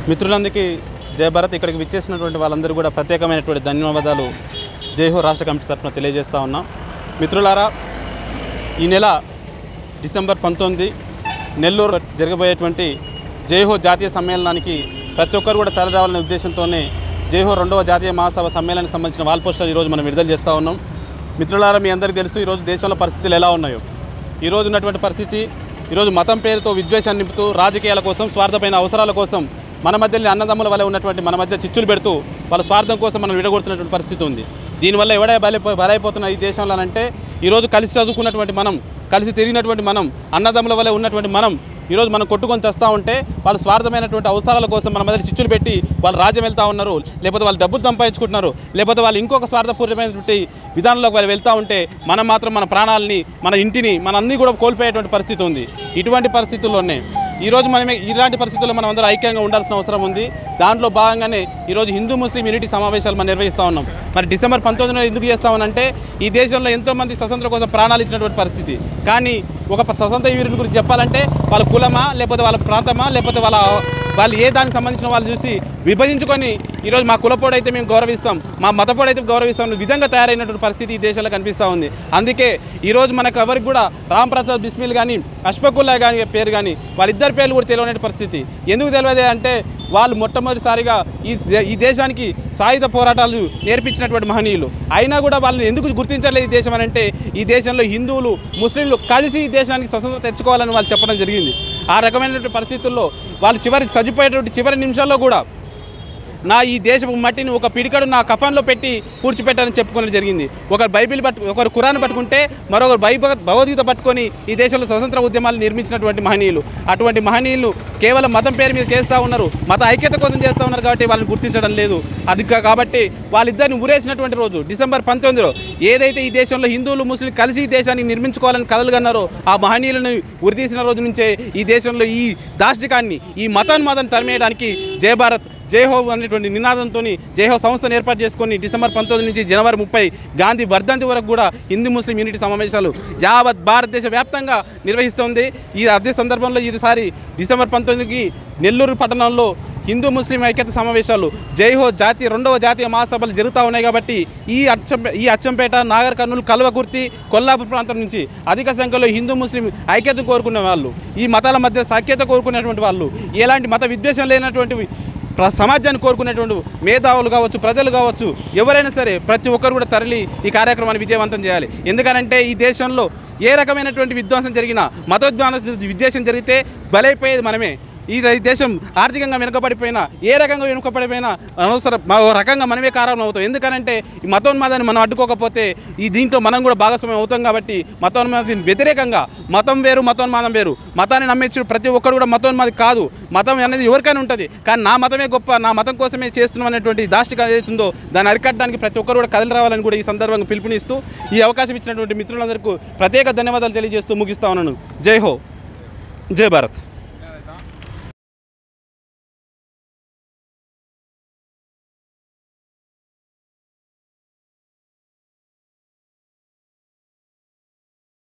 మిత్రులందరికీ జయ భారత్ ఇక్కడికి విచ్చేసినటువంటి వాళ్ళందరూ కూడా ప్రత్యేకమైనటువంటి ధన్యవాదాలు జైహో రాష్ట్ర కమిటీ తరఫున తెలియజేస్తా ఉన్నాం మిత్రులారా ఈ నెల డిసెంబర్ పంతొమ్మిది నెల్లూరు జరగబోయేటువంటి జైహో జాతీయ సమ్మేళనానికి ప్రతి ఒక్కరు కూడా తరలిరావాలనే ఉద్దేశంతోనే జైహో రెండవ జాతీయ మహాసభ సమ్మేళనానికి సంబంధించిన వాల్ పోస్టర్ ఈరోజు మనం విడుదల చేస్తూ ఉన్నాం మిత్రులారా మీ అందరికీ తెలుసు ఈరోజు దేశంలో పరిస్థితులు ఎలా ఉన్నాయో ఈరోజు ఉన్నటువంటి పరిస్థితి ఈరోజు మతం పేరుతో విద్వేషాన్ని నింపుతూ రాజకీయాల కోసం స్వార్థమైన అవసరాల కోసం మన మధ్యలో అన్నదమ్ముల వల్ల ఉన్నటువంటి మన మధ్య చిచ్చులు పెడుతూ వాళ్ళ స్వార్థం కోసం మనం విడగొడుతున్నటువంటి పరిస్థితి ఉంది దీనివల్ల ఎవడే బలైపో బలైపోతున్న ఈ దేశంలో అంటే ఈరోజు కలిసి చదువుకున్నటువంటి మనం కలిసి తిరిగినటువంటి మనం అన్నదమ్ముల వల్ల ఉన్నటువంటి మనం ఈరోజు మనం కొట్టుకొని చేస్తూ ఉంటే వాళ్ళు స్వార్థమైనటువంటి అవసరాల కోసం మన మధ్య చిచ్చులు పెట్టి వాళ్ళు రాజ్యం వెళ్తూ ఉన్నారు లేకపోతే వాళ్ళు డబ్బులు సంపాదించుకుంటున్నారు లేకపోతే వాళ్ళు ఇంకొక స్వార్థపూర్వమైనటువంటి విధానంలోకి వాళ్ళు వెళ్తూ ఉంటే మనం మాత్రం మన ప్రాణాలని మన ఇంటిని మన అన్ని కూడా కోల్పోయేటువంటి పరిస్థితి ఉంది ఇటువంటి పరిస్థితుల్లోనే ఈరోజు మనమే ఇలాంటి పరిస్థితుల్లో మనం అందరూ ఐక్యంగా ఉండాల్సిన అవసరం ఉంది దాంట్లో భాగంగానే ఈరోజు హిందూ ముస్లిం యూనిటీ సమావేశాలు మనం నిర్వహిస్తూ ఉన్నాం మరి డిసెంబర్ పంతొమ్మిదిలో ఎందుకు చేస్తామనంటే ఈ దేశంలో ఎంతోమంది స్వతంత్రం కోసం ప్రాణాలు ఇచ్చినటువంటి పరిస్థితి కానీ ఒక స్వతంత్ర యూనిట్ గురించి చెప్పాలంటే వాళ్ళ కులమా లేకపోతే వాళ్ళ ప్రాంతమా లేకపోతే వాళ్ళ వాళ్ళు ఏ దానికి సంబంధించిన వాళ్ళు చూసి విభజించుకొని ఈరోజు మా కులపోడు అయితే మేము గౌరవిస్తాం మా మతపోడు అయితే గౌరవిస్తాం అనే విధంగా తయారైనటువంటి పరిస్థితి ఈ దేశంలో కనిపిస్తూ ఉంది అందుకే ఈరోజు మనకు ఎవరికి కూడా రామ్ ప్రసాద్ బిస్మిల్ కానీ అష్ఫకుల్లా కానీ పేరు కానీ వాళ్ళిద్దరి పేర్లు కూడా తెలియని పరిస్థితి ఎందుకు తెలియదు అంటే వాళ్ళు మొట్టమొదటిసారిగా ఈ దే- ఈ దేశానికి సాయుధ పోరాటాలు నేర్పించినటువంటి మహనీయులు అయినా కూడా వాళ్ళని ఎందుకు గుర్తించలేదు ఈ దేశం అని అంటే ఈ దేశంలో హిందువులు ముస్లింలు కలిసి ఈ దేశానికి స్వతంత్రం తెచ్చుకోవాలని వాళ్ళు చెప్పడం జరిగింది ఆ రకమైనటువంటి పరిస్థితుల్లో వాళ్ళు చివరి చనిపోయేటువంటి చివరి నిమిషాల్లో కూడా నా ఈ దేశపు మట్టిని ఒక పిడికడు నా కఫన్లో పెట్టి పూడ్చిపెట్టాలని చెప్పుకోవడం జరిగింది ఒకరు బైబిల్ పట్టు ఒకరు ఖురాన్ పట్టుకుంటే మరొకరు బైబ భగవద్గీత పట్టుకొని ఈ దేశంలో స్వతంత్ర ఉద్యమాలు నిర్మించినటువంటి మహనీయులు అటువంటి మహనీయులు కేవలం మతం పేరు మీద చేస్తూ ఉన్నారు మత ఐక్యత కోసం చేస్తూ ఉన్నారు కాబట్టి వాళ్ళని గుర్తించడం లేదు అది కా- కాబట్టి వాళ్ళిద్దరిని ఉరేసినటువంటి రోజు డిసెంబర్ పంతొమ్మిదిలో ఏదైతే ఈ దేశంలో హిందువులు ముస్లిం కలిసి ఈ దేశాన్ని నిర్మించుకోవాలని కలలుగన్నారో ఆ మహనీయులను ఉరితీసిన రోజు నుంచే ఈ దేశంలో ఈ దాష్టికాన్ని ఈ మతాన్మాదాన్ని తరిమేయడానికి జయ భారత్ జై హో అనేటువంటి నినాదంతో జై హో సంస్థను ఏర్పాటు చేసుకొని డిసెంబర్ పంతొమ్మిది నుంచి జనవరి ముప్పై గాంధీ వర్ధంతి వరకు కూడా హిందూ ముస్లిం యూనిటీ సమావేశాలు యావత్ భారతదేశ వ్యాప్తంగా నిర్వహిస్తోంది ఈ అదే సందర్భంలో ఈసారి డిసెంబర్ పంతొమ్మిదికి నెల్లూరు పట్టణంలో హిందూ ముస్లిం ఐక్యత సమావేశాలు జై హో జాతీయ రెండవ జాతీయ మహాసభలు జరుగుతూ ఉన్నాయి కాబట్టి ఈ అచ్చం ఈ అచ్చంపేట నాగర్ కర్నూలు కల్వకుర్తి కొల్లాపూర్ ప్రాంతం నుంచి అధిక సంఖ్యలో హిందూ ముస్లిం ఐక్యత కోరుకునే వాళ్ళు ఈ మతాల మధ్య సఖ్యత కోరుకునేటువంటి వాళ్ళు ఎలాంటి మత విద్వేషం లేనటువంటి ప్ర- సమాజాన్ని కోరుకునేటువంటి మేధావులు కావచ్చు ప్రజలు కావచ్చు ఎవరైనా సరే ప్రతి ఒక్కరు కూడా తరలి ఈ కార్యక్రమాన్ని విజయవంతం చేయాలి ఎందుకనంటే ఈ దేశంలో ఏ రకమైనటువంటి విధ్వంసం జరిగినా మతోద్వాన విద్వేషం జరిగితే బలైపోయేది మనమే ఈ ర- దేశం ఆర్థికంగా వెనుకబడిపోయినా ఏ రకంగా వెనుకబడిపోయినా అనవసరం మా- ఓ రకంగా మనమే కారణం అవుతాం ఎందుకనంటే ఈ మతోన్మాదాన్ని మనం అడ్డుకోకపోతే ఈ దీంట్లో మనం కూడా భాగస్వామ్యం అవుతాం కాబట్టి మతోన్మాదానికి వ్యతిరేకంగా మతం వేరు మతోన్మాదం వేరు మతాన్ని నమ్మేచ్చు ప్రతి ఒక్కరు కూడా మతోన్మాది కాదు మతం అనేది ఎవరికైనా ఉంటుంది కానీ నా మతమే గొప్ప నా మతం కోసమే చేస్తున్నాం అనేటువంటి దాష్టిక ఏదైతుందో దాన్ని అరికట్టడానికి ప్రతి ఒక్కరు కూడా కదిలి రావాలని కూడా ఈ సందర్భంగా పిలుపునిస్తూ ఈ అవకాశం ఇచ్చినటువంటి మిత్రులందరికీ ప్రత్యేక ధన్యవాదాలు తెలియజేస్తూ ముగిస్తా ఉన్నాను జై హో జై భారత్